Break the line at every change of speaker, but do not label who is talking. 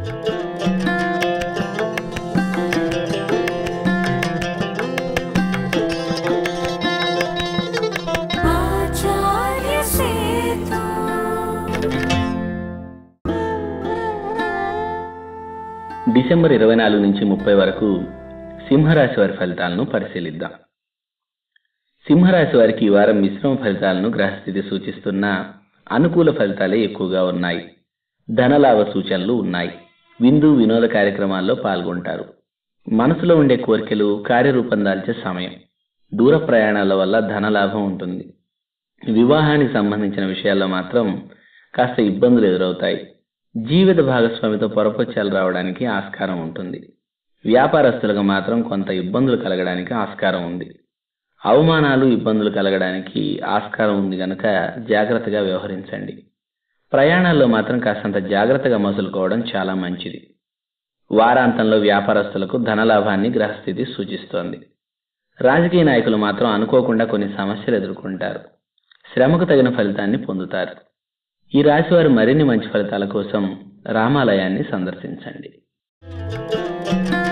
आचार्य सेतु
December ఇరవై నాలుగు నుంచి ముప్పై వరకు సింహరాశి వారి ఫలితాలను పరిశీలిద్దాం సింహరాశి వారికి ఈ వారం మిశ్రమ ఫలితాలను గ్రహస్థితి సూచిస్తున్న అనుకూల ఫలితాలే ఎక్కువగా ఉన్నాయి ధనలాభ సూచనలు ఉన్నాయి విందు వినోద కార్యక్రమాల్లో పాల్గొంటారు మనసులో ఉండే కోరికలు కార్యరూపం దాల్చే సమయం దూర ప్రయాణాల వల్ల ధనలాభం ఉంటుంది వివాహానికి సంబంధించిన విషయాల్లో మాత్రం కాస్త ఇబ్బందులు ఎదురవుతాయి జీవిత భాగస్వామితో పొరపొచ్చాలు రావడానికి ఆస్కారం ఉంటుంది వ్యాపారస్తులకు మాత్రం కొంత ఇబ్బందులు కలగడానికి ఆస్కారం ఉంది అవమానాలు ఇబ్బందులు కలగడానికి ఆస్కారం ఉంది గనక జాగ్రత్తగా వ్యవహరించండి ప్రయాణాల్లో మాత్రం కాస్తంత జాగ్రత్తగా మసులుకోవడం చాలా మంచిది వారాంతంలో వ్యాపారస్తులకు ధనలాభాన్ని గ్రహస్థితి సూచిస్తోంది రాజకీయ నాయకులు మాత్రం అనుకోకుండా కొన్ని సమస్యలు ఎదుర్కొంటారు శ్రమకు తగిన ఫలితాన్ని పొందుతారు ఈ రాశి వారు మరిన్ని మంచి ఫలితాల కోసం రామాలయాన్ని సందర్శించండి